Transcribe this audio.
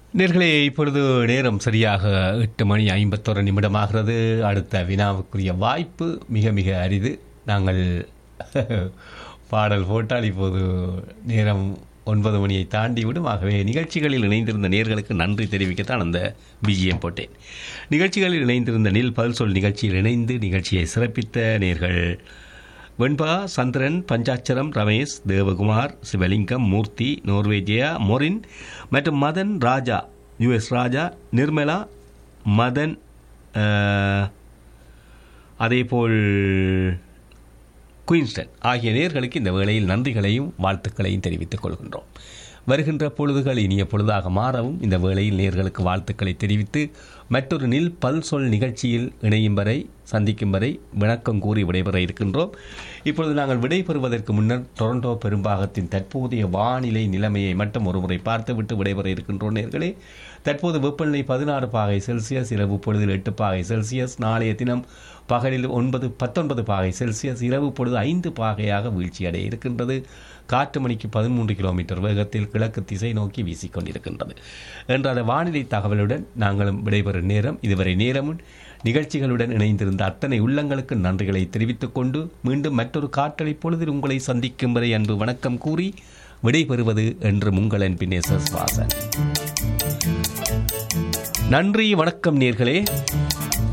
நேர்களே இப்பொழுது நேரம் சரியாக எட்டு மணி ஐம்பத்தொரு நிமிடமாகிறது அடுத்த வினாவுக்குரிய வாய்ப்பு மிக மிக அரிது நாங்கள் பாடல் போட்டால் இப்போது நேரம் ஒன்பது மணியை தாண்டி விடும் ஆகவே நிகழ்ச்சிகளில் இணைந்திருந்த நேர்களுக்கு நன்றி தெரிவிக்கத்தான் அந்த பிஜிஎம் போட்டேன் நிகழ்ச்சிகளில் இணைந்திருந்த நில் பல் சொல் நிகழ்ச்சியில் இணைந்து நிகழ்ச்சியை சிறப்பித்த நேர்கள் வெண்பா சந்திரன் பஞ்சாட்சரம் ரமேஷ் தேவகுமார் சிவலிங்கம் மூர்த்தி நோர்வேஜியா மொரின் மற்றும் மதன் ராஜா யுஎஸ் ராஜா நிர்மலா மதன் அஹ், அதேபோல் குயின்ஸ்டன் ஆகிய நேர்களுக்கு இந்த வேளையில் நன்றிகளையும் வாழ்த்துக்களையும் தெரிவித்துக் கொள்கின்றோம் வருகின்ற பொழுதுகள் இனிய பொழுதாக மாறவும் இந்த வேளையில் நேர்களுக்கு வாழ்த்துக்களை தெரிவித்து மற்றொரு நில் பல் சொல் நிகழ்ச்சியில் இணையும் வரை சந்திக்கும் வரை வணக்கம் கூறி விடைபெற இருக்கின்றோம் இப்பொழுது நாங்கள் விடைபெறுவதற்கு முன்னர் டொரண்டோ பெரும்பாகத்தின் தற்போதைய வானிலை நிலைமையை மட்டும் ஒருமுறை பார்த்துவிட்டு விடைபெற இருக்கின்றோம் நேர்களே தற்போது வெப்பநிலை பதினாறு பாகை செல்சியஸ் இரவு பொழுதில் எட்டு பாகை செல்சியஸ் நாளைய தினம் பகலில் ஒன்பது பத்தொன்பது பாகை செல்சியஸ் இரவு பொழுது ஐந்து பாகையாக வீழ்ச்சியடைய இருக்கின்றது காற்று மணிக்கு பதிமூன்று கிலோமீட்டர் வேகத்தில் கிழக்கு திசை நோக்கி வீசிக்கொண்டிருக்கின்றது என்ற அந்த வானிலை தகவலுடன் நாங்களும் விடைபெறும் நேரம் இதுவரை நேரமும் நிகழ்ச்சிகளுடன் இணைந்திருந்த அத்தனை உள்ளங்களுக்கு நன்றிகளை தெரிவித்துக் கொண்டு மீண்டும் மற்றொரு காற்றலை பொழுதில் உங்களை சந்திக்கும் வரை அன்பு வணக்கம் கூறி விடைபெறுவது என்று உங்கள் அன்பின் எஸ் எஸ் வாசன் நன்றி வணக்கம் நேர்களே